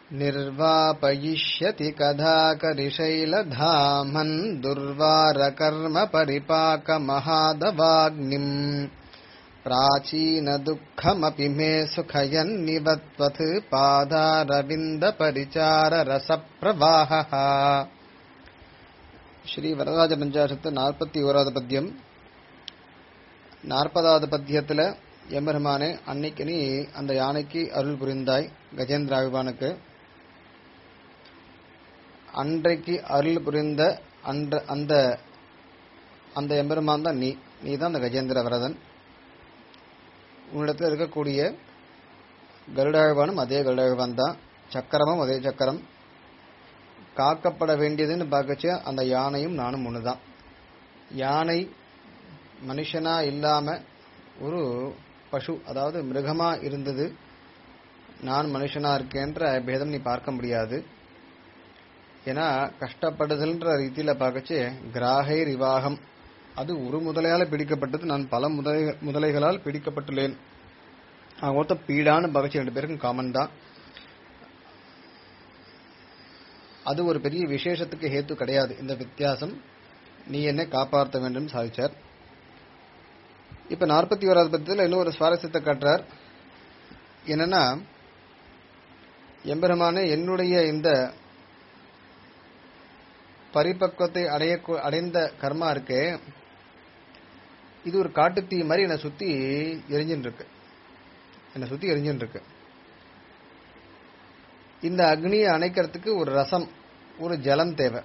निर्वापयिष्यति कदाकरिशैलधामन् दुर्वारकर्मपरिपाकमहादवाग्निम् प्राचीनदुःखमपि मे सुखयन्निवत्वत् पादारविन्दपरिचाररसप्रवाहः ஸ்ரீ வரதராஜ பஞ்சாசத்து நாற்பத்தி ஓராவது பத்தியம் நாற்பதாவது பத்தியத்துல எம்பெருமானே அன்னைக்கு நீ அந்த யானைக்கு அருள் புரிந்தாய் கஜேந்திர ஆழ்வானுக்கு அன்றைக்கு அருள் புரிந்த அன்ற அந்த அந்த எம்பெருமான் தான் நீ நீ தான் அந்த கஜேந்திர வரதன் உன்னிடத்தில் இருக்கக்கூடிய கருடாழ்வானும் அதே கருடாழ்வான் தான் சக்கரமும் அதே சக்கரம் காக்கப்பட வேண்டியதுன்னு பார்க்கச்சு அந்த யானையும் நானும் ஒண்ணுதான் யானை மனுஷனா இல்லாம ஒரு பசு அதாவது மிருகமா இருந்தது நான் மனுஷனா இருக்கேன்ற பேதம் நீ பார்க்க முடியாது ஏன்னா கஷ்டப்படுதல்ன்ற ரீதியில பார்க்கச்சு கிராகை ரிவாகம் அது ஒரு முதலையால பிடிக்கப்பட்டது நான் பல முதலை முதலைகளால் பிடிக்கப்பட்டுள்ளேன் மொத்தம் பீடான்னு பகச்சு ரெண்டு பேருக்கும் காமன் தான் அது ஒரு பெரிய விசேஷத்துக்கு ஹேத்து கிடையாது இந்த வித்தியாசம் நீ என்னை காப்பாற்ற வேண்டும் சாதிச்சார் இப்ப நாற்பத்தி ஓராவது பத்தியில் இன்னும் ஒரு சுவாரஸ்யத்தை காட்டுறார் என்னன்னா எம்பெருமானே என்னுடைய இந்த பரிபக்குவத்தை அடைய அடைந்த கர்மா இருக்கே இது ஒரு காட்டுத்தீ மாதிரி என்னை சுத்தி எரிஞ்சுட்டு இருக்கு என்னை சுத்தி எரிஞ்சுட்டு இருக்கு இந்த அக்னியை அணைக்கிறதுக்கு ஒரு ரசம் ஒரு ஜலம் தேவை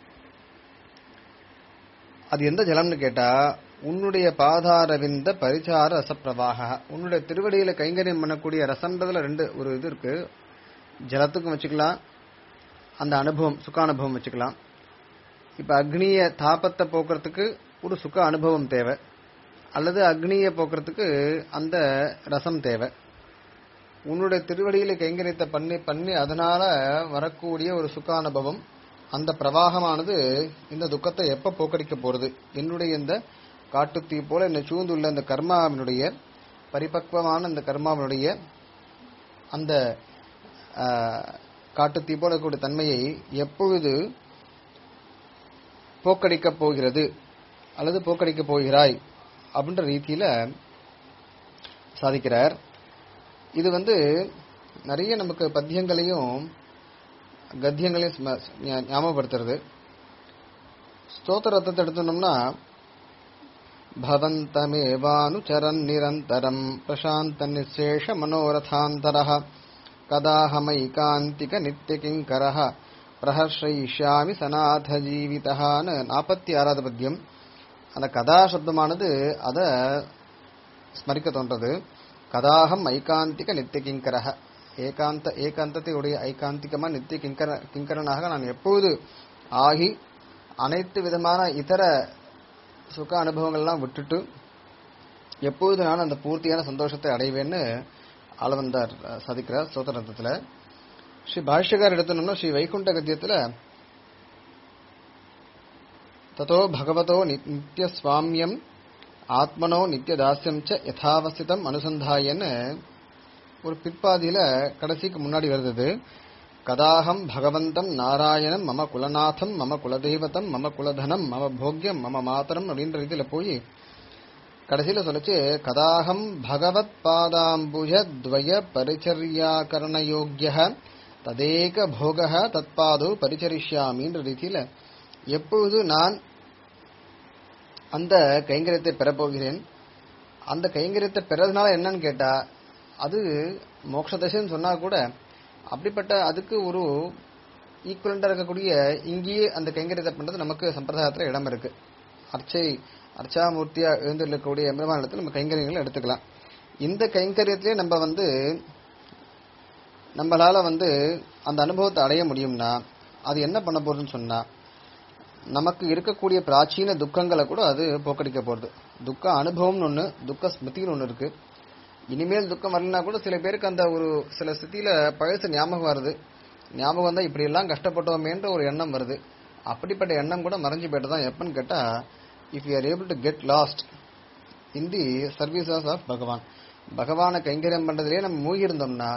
அது எந்த ஜலம்னு கேட்டா உன்னுடைய பாதாரவிந்த பரிச்சார ரசப்பிரவாக உன்னுடைய திருவடியில கைங்கரியம் பண்ணக்கூடிய ரசம்ன்றதுல ரெண்டு ஒரு இது இருக்கு ஜலத்துக்கும் வச்சுக்கலாம் அந்த அனுபவம் சுக அனுபவம் வச்சுக்கலாம் இப்ப அக்னிய தாபத்தை போக்குறதுக்கு ஒரு சுக அனுபவம் தேவை அல்லது அக்னியை போக்குறதுக்கு அந்த ரசம் தேவை உன்னுடைய திருவடியில கைங்கரியத்தை பண்ணி பண்ணி அதனால வரக்கூடிய ஒரு சுகானுபவம் அந்த பிரவாகமானது இந்த துக்கத்தை எப்ப போக்கடிக்க போறது என்னுடைய இந்த காட்டுத்தீ போல என்னை சூழ்ந்துள்ள இந்த கர்மாவினுடைய பரிபக்வமான இந்த கர்மாவினுடைய அந்த காட்டுத்தீ போல இருக்கக்கூடிய தன்மையை எப்பொழுது போக்கடிக்க போகிறது அல்லது போக்கடிக்க போகிறாய் அப்படின்ற ரீதியில சாதிக்கிறார் இது வந்து நிறைய நமக்கு பத்தியங்களையும் கத்தியங்களையும் ஞாபகப்படுத்துறது ஸ்தோத்திர ரத்தத்தை எடுத்தோம்னா பவந்தமேவானுச்சரன் நிரந்தரம் பிரசாந்த நிசேஷ மனோரதாந்தர கதாஹமைகாந்திக நித்தியகிங்கர பிரஹர்ஷயிஷ்யாமி சநாத ஜீவிதான்னு நாற்பத்தி ஆறாவது பத்தியம் அந்த கதா சப்தமானது அதை ஸ்மரிக்க தோன்றது கதாகம் ஐகாந்திக நித்திய கிங்கரக ஏகாந்த ஏகாந்தத்தையுடைய ஐகாந்திகமா நித்திய கிங்கர கிங்கரனாக நான் எப்போது ஆகி அனைத்து விதமான இதர சுக அனுபவங்கள்லாம் விட்டுட்டு எப்பொழுது நான் அந்த பூர்த்தியான சந்தோஷத்தை அடைவேன்னு ஆளவந்தார் சாதிக்கிறார் சோதரத்தில் ஸ்ரீ பாஷ்யகார் எடுத்தோம்னா ஸ்ரீ வைகுண்ட கத்தியத்தில் ததோ பகவதோ நித்திய சுவாமியம் ஆத்மனோ நித்திய தாசியம் ச யதாவஸ்திதம் அனுசந்தாயன்னு ஒரு பிற்பாதியில கடைசிக்கு முன்னாடி வருது கதாகம் பகவந்தம் நாராயணம் மம குலநாதம் மம குலதெய்வத்தம் மம குலதனம் மம போக்கியம் மம மாத்தரம் அப்படின்ற ரீதியில போய் கடைசியில சொல்லிச்சு கதாகம் பகவத் பாதாம்புஜ துவய பரிச்சரியாகரண யோக்கிய ததேக போக தத்பாதோ பரிச்சரிஷ்யாமின்ற ரீதியில எப்பொழுது நான் அந்த கைங்கரியத்தை பெறப்போகிறேன் அந்த கைங்கரியத்தை பெறதுனால என்னன்னு கேட்டா அது மோட்ச தசைன்னு சொன்னா கூட அப்படிப்பட்ட அதுக்கு ஒரு ஈக்குவலண்டா இருக்கக்கூடிய இங்கேயே அந்த கைங்கரியத்தை பண்றது நமக்கு சம்பிரதாயத்துல இடம் இருக்கு அர்ச்சை அர்ச்சாமூர்த்தியா எழுந்திருக்கக்கூடிய எம்பெருமானத்தில் நம்ம கைங்கரியங்களை எடுத்துக்கலாம் இந்த கைங்கரியத்திலே நம்ம வந்து நம்மளால வந்து அந்த அனுபவத்தை அடைய முடியும்னா அது என்ன பண்ண போறதுன்னு சொன்னா நமக்கு இருக்கக்கூடிய பிராச்சீன துக்கங்களை கூட அது போக்கடிக்க போறது துக்க அனுபவம்னு ஒண்ணு துக்க ஸ்மிருதின்னு ஒண்ணு இருக்கு இனிமேல் துக்கம் வரலனா கூட சில பேருக்கு அந்த ஒரு சில ஸ்திதியில பழசு ஞாபகம் வருது ஞாபகம் வந்தா இப்படி எல்லாம் கஷ்டப்பட்டோமேன்ற ஒரு எண்ணம் வருது அப்படிப்பட்ட எண்ணம் கூட மறைஞ்சு போயிட்டு தான் எப்பன்னு கேட்டா if you are able to get lost in the services of பகவான் பகவானை கைங்கரியம் பண்றதுலயே நம்ம மூழ்கி இருந்தோம்னா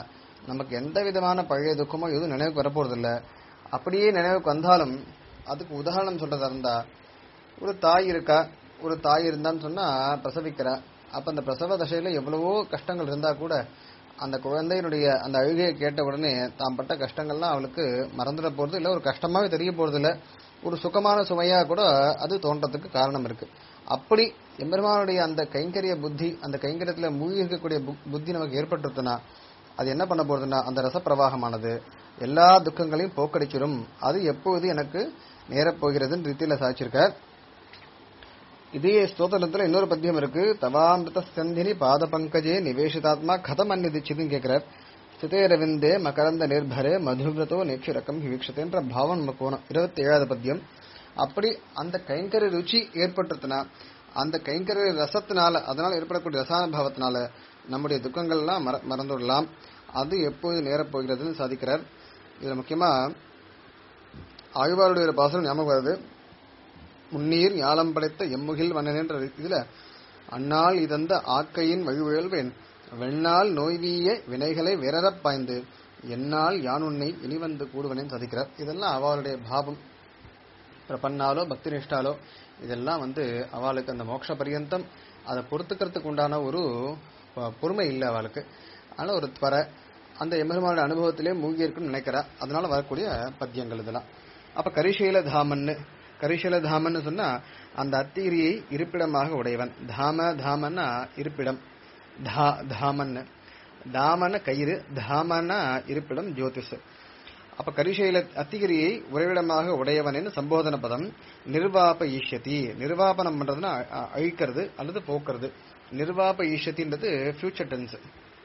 நமக்கு எந்த விதமான பழைய துக்கமோ எதுவும் நினைவுக்கு வரப்போறது இல்ல அப்படியே நினைவுக்கு வந்தாலும் அதுக்கு உதாரணம் சொல்றதா இருந்தா ஒரு தாய் இருக்கா ஒரு தாய் இருந்தான்னு சொன்னா பிரசவிக்கிறா அப்ப அந்த பிரசவ தசையில எவ்வளவோ கஷ்டங்கள் இருந்தா கூட அந்த குழந்தையினுடைய அந்த அழுகையை கேட்ட உடனே தாம் பட்ட கஷ்டங்கள்லாம் அவளுக்கு மறந்துட போறது இல்ல ஒரு கஷ்டமாவே தெரிய போறது இல்ல ஒரு சுகமான சுமையா கூட அது தோன்றதுக்கு காரணம் இருக்கு அப்படி எம்பெருமானுடைய அந்த கைங்கரிய புத்தி அந்த கைங்கரியத்துல மூழ்கி இருக்கக்கூடிய பு- புத்தி நமக்கு ஏற்பட்டுருச்சுன்னா அது என்ன பண்ண போறதுன்னா அந்த ரசப்பிரவாகமானது எல்லா துக்கங்களையும் போக்கடிச்சிடும் அது எப்போது எனக்கு நேரப் போகிறதுன்னு ரீதியில சாதிச்சிருக்கார் இதே ஸ்தோத்திரத்துல இன்னொரு பத்தியம் இருக்கு தவாமிருத சந்தினி பாத பங்கஜே நிவேசிதாத்மா கதம் அந்நிதிச்சுதுன்னு கேட்கிறார் ஸ்திதேரவிந்தே மகரந்த நிர்பரே மதுவிரதோ நேக்ஷரக்கம் வீக்ஷதேன்ற பாவம் நம்ம போனோம் இருபத்தி ஏழாவது பத்தியம் அப்படி அந்த கைங்கர ருச்சி ஏற்பட்டதுனா அந்த கைங்கர ரசத்தினால அதனால ஏற்படக்கூடிய ரசானுபவத்தினால நம்முடைய துக்கங்கள்லாம் மற மறந்துவிடலாம் அது எப்போது நேரப் போகிறதுன்னு சாதிக்கிறார் இதுல முக்கியமா ஆழ்வாருடைய ஒரு பாசனம் ஞாபகம் வருது முன்னீர் ஞாலம் படைத்த எம்முகில் வண்ணன் என்ற இதுல அந்நாள் இதந்த ஆக்கையின் வழிவுழல்வேன் வெண்ணால் நோய்வீய வினைகளை விரறப் பாய்ந்து என்னால் யான் உன்னை இனிவந்து கூடுவனேன்னு சாதிக்கிறார் இதெல்லாம் அவளுடைய பாவம் பிரபன்னாலோ பக்தி நிஷ்டாலோ இதெல்லாம் வந்து அவளுக்கு அந்த மோட்ச பரியந்தம் அதை பொறுத்துக்கிறதுக்கு உண்டான ஒரு ப- பொறுமை இல்லை அவளுக்கு அதனால ஒரு துவர அந்த எம்பெருமானோட அனுபவத்திலே மூழ்கி இருக்குன்னு நினைக்கிறா அதனால வரக்கூடிய பத்தியங்கள் இதெல்லாம் அப்ப கரிசைல தாமன்னு கரிசைல தாமன்னு சொன்னா அந்த அத்திகிரியை இருப்பிடமாக உடையவன் தாம தாமன்னா இருப்பிடம் தா தாமன்னு தாமன கயிறு தாமன இருப்பிடம் ஜோதிஷ் அப்ப கரிசைல அத்திகிரியை உறைவிடமாக உடையவனின் சம்போதன பதம் நிர்வாப ஈஷ்யதி நிர்வாபனம் பண்றதுன்னா அ- அ- அழிக்கிறது அல்லது போக்குறது நிர்வாப ஈஷ்யத்தின்றது ஃபியூச்சர் டென்ஸ்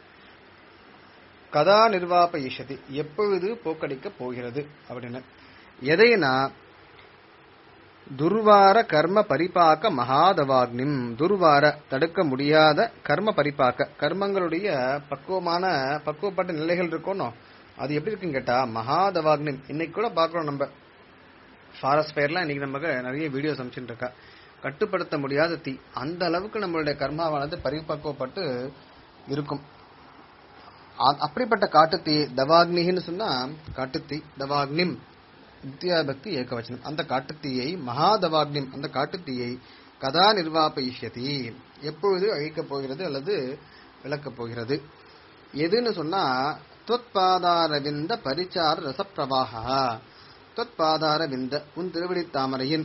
கதா நிர்வாப ஈஷதி எப்பொழுது போக்கடிக்க போகிறது அப்படின்னு எதைனா துர்வார கர்ம பரிபாக்க மகாதவாக்னிம் துர்வார தடுக்க முடியாத கர்ம பரிபாக்க கர்மங்களுடைய பக்குவமான பக்குவப்பட்ட நிலைகள் இருக்கணும் அது எப்படி இருக்குன்னு கேட்டா மகாதவாக்னிம் இன்னைக்கு கூட பாக்குறோம் நம்ம ஃபாரஸ்ட் ஃபயர்லாம் இன்னைக்கு நமக்கு நிறைய வீடியோஸ் அமைச்சுட்டு இருக்கா கட்டுப்படுத்த முடியாத தீ அந்த அளவுக்கு நம்மளுடைய கர்மாவானது பரிபக்குவப்பட்டு இருக்கும் அ- அப்படிப்பட்ட காட்டுத்தீ தவாக்னின்னு சொன்னா காட்டுத்தீ தவாக்னிம் வித்யாபக்தி ஏகவச்சனம் அந்த காட்டுத்தீயை மகாதவாக்னிம் அந்த காட்டுத்தீயை கதா நிர்வாபயிஷ்யதி எப்பொழுது அழிக்கப் போகிறது அல்லது விளக்கப் போகிறது எதுன்னு சொன்னா தொத்பாதாரவிந்த பரிச்சார ரசப்பிரவாகா தொத்பாதாரவிந்த உன் திருவடி தாமரையின்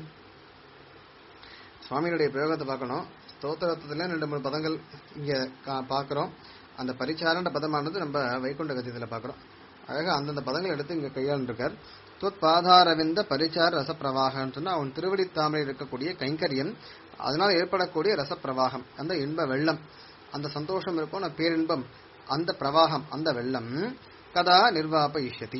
சுவாமியுடைய பிரயோகத்தை பார்க்கணும் ஸ்தோத்திரத்துல ரெண்டு மூணு பதங்கள் இங்க கா- பார்க்கிறோம் அந்த பரிச்சாரன்ற பதமானது நம்ம வைகுண்ட கத்தியத்துல பார்க்கிறோம் அழகா அந்தந்த பதங்களை எடுத்து இங்க கையாண்டிருக்கார் துவத் பாதாரவிந்த பரிச்சார ரசப்பிரவாகம்னு சொன்னா அவன் திருவடி தாமரையில் இருக்கக்கூடிய கைங்கரியம் அதனால் ஏற்படக்கூடிய ரசப்பிரவாகம் அந்த இன்ப வெள்ளம் அந்த சந்தோஷம் இருக்கும் அந்த பேரின்பம் அந்த பிரவாகம் அந்த வெள்ளம் கதா நிர்வாப இஷ்யதி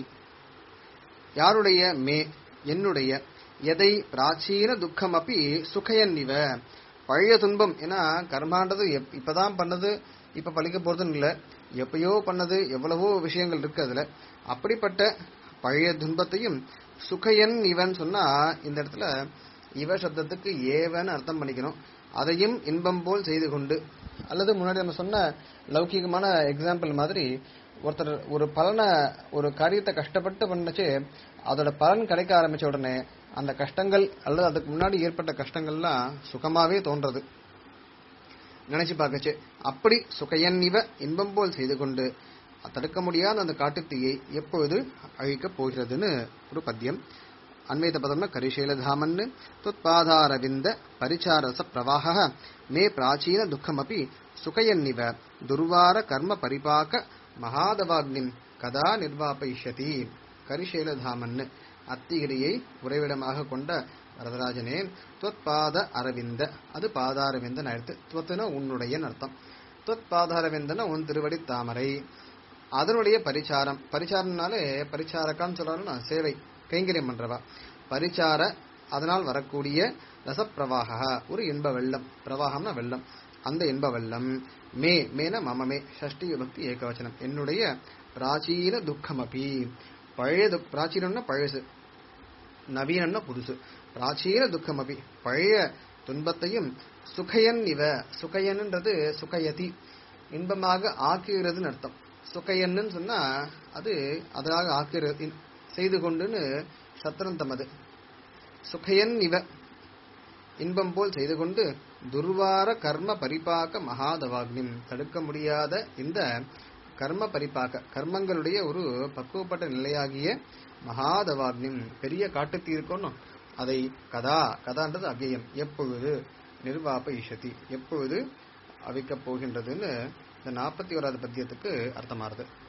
யாருடைய மே என்னுடைய எதை பிராச்சீன துக்கம் அப்பி சுகையன்னிவ பழைய துன்பம் ஏன்னா கர்மான்றது எப்- இப்பதான் பண்ணது இப்ப பழிக்க போறதுன்னு இல்ல எப்பயோ பண்ணது எவ்வளவோ விஷயங்கள் இருக்கு அதுல அப்படிப்பட்ட பழைய துன்பத்தையும் சுகையன் இவன் சொன்னா இந்த இடத்துல இவ சப்தத்துக்கு ஏவன்னு அர்த்தம் பண்ணிக்கணும் அதையும் இன்பம் போல் செய்து கொண்டு அல்லது முன்னாடி நம்ம சொன்ன லௌகிகமான எக்ஸாம்பிள் மாதிரி ஒருத்தர் ஒரு பலனை ஒரு காரியத்தை கஷ்டப்பட்டு பண்ணுச்சு அதோட பலன் கிடைக்க ஆரம்பிச்ச உடனே அந்த கஷ்டங்கள் அல்லது அதுக்கு முன்னாடி ஏற்பட்ட கஷ்டங்கள்லாம் சுகமாவே தோன்றது நினைச்சு பார்க்கச்சு அப்படி சுகையன் இவ இன்பம் போல் செய்து கொண்டு தடுக்க முடியாத அந்த காட்டுத்தீயை எப்பொழுது அழிக்கப் போகிறதுன்னு ஒரு பத்தியம் அன்வைத பதம்னா கரிசைலதாமன்னு துத்பாதாரவிந்த பரிச்சாரச பிரவாக மே பிராச்சீன துக்கமபி சுகையன்னிவ துர்வார கர்ம பரிபாக மகாதவாக்னிம் கதா நிர்வாபயிஷதி கரிசைலதாமன்னு அத்திகிரியை உறைவிடமாக கொண்ட வரதராஜனே துவத்பாத அரவிந்த அது பாதாரவிந்தன் ஆயிடுத்து துவத்துனா உன்னுடைய அர்த்தம் துவத் பாதாரவிந்தன உன் திருவடி தாமரை அதனுடைய பரிச்சாரம் பரிச்சாரம்னாலே பரிச்சாரக்கான்னு சொல்றாருன்னா சேவை கைங்கரியம் பண்றவா பரிச்சார அதனால் வரக்கூடிய ரசப்பிரவாக ஒரு இன்ப வெள்ளம் பிரவாகம்னா வெள்ளம் அந்த இன்ப வெள்ளம் மே மேன மமமே ஷஷ்டி விபக்தி ஏகவச்சனம் என்னுடைய பிராச்சீன துக்கமபி பழைய துக் பிராச்சீனம்னா பழசு நவீனம்னா புதுசு பிராச்சீன துக்கமபி பழைய துன்பத்தையும் சுகையன் இவ சுகையன்ன்றது சுகையதி இன்பமாக ஆக்குகிறதுன்னு அர்த்தம் சுகையன்னு சொன்னா அது அதாக ஆக்கிறது செய்து கொண்டுன்னு சத்திரம் தமது சுகையன் இவ இன்பம் போல் செய்து கொண்டு துர்வார கர்ம பரிபாக்க மகாதவாக்னிம் தடுக்க முடியாத இந்த கர்ம பரிபாக்க கர்மங்களுடைய ஒரு பக்குவப்பட்ட நிலையாகிய மகாதவாக்னிம் பெரிய காட்டுத்தீ இருக்கணும் அதை கதா கதான்றது அவ்யயம் எப்பொழுது நிர்வாப ஈஷதி எப்பொழுது அவிக்கப் போகின்றதுன்னு இந்த நாற்பத்தி ஓராவது பத்தியத்துக்கு அர்த்தமாறுது